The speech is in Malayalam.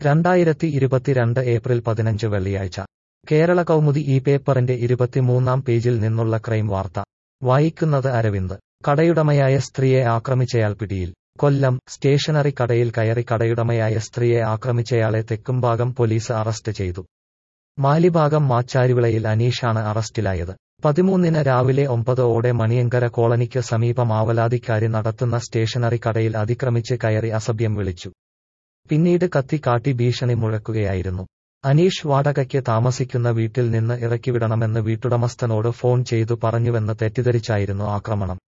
രണ്ടായിരത്തി ഇരുപത്തിരണ്ട് ഏപ്രിൽ പതിനഞ്ച് വെള്ളിയാഴ്ച കേരള കൗമുദി ഈ പേപ്പറിന്റെ ഇരുപത്തിമൂന്നാം പേജിൽ നിന്നുള്ള ക്രൈം വാർത്ത വായിക്കുന്നത് അരവിന്ദ് കടയുടമയായ സ്ത്രീയെ ആക്രമിച്ചയാൾ പിടിയിൽ കൊല്ലം സ്റ്റേഷനറി കടയിൽ കയറി കടയുടമയായ സ്ത്രീയെ ആക്രമിച്ചയാളെ തെക്കുംഭാഗം പോലീസ് അറസ്റ്റ് ചെയ്തു മാലിഭാഗം മാച്ചാരിവിളയിൽ അനീഷാണ് അറസ്റ്റിലായത് പതിമൂന്നിന് രാവിലെ ഒമ്പത് ഓടെ മണിയങ്കര കോളനിക്ക് സമീപം ആവലാതിക്കാരി നടത്തുന്ന സ്റ്റേഷനറി കടയിൽ അതിക്രമിച്ച് കയറി അസഭ്യം വിളിച്ചു പിന്നീട് കത്തി കാട്ടി ഭീഷണി മുഴക്കുകയായിരുന്നു അനീഷ് വാടകയ്ക്ക് താമസിക്കുന്ന വീട്ടിൽ നിന്ന് ഇറക്കിവിടണമെന്ന് വീട്ടുടമസ്ഥനോട് ഫോൺ ചെയ്തു പറഞ്ഞുവെന്ന് തെറ്റിദ്ധരിച്ചായിരുന്നു ആക്രമണം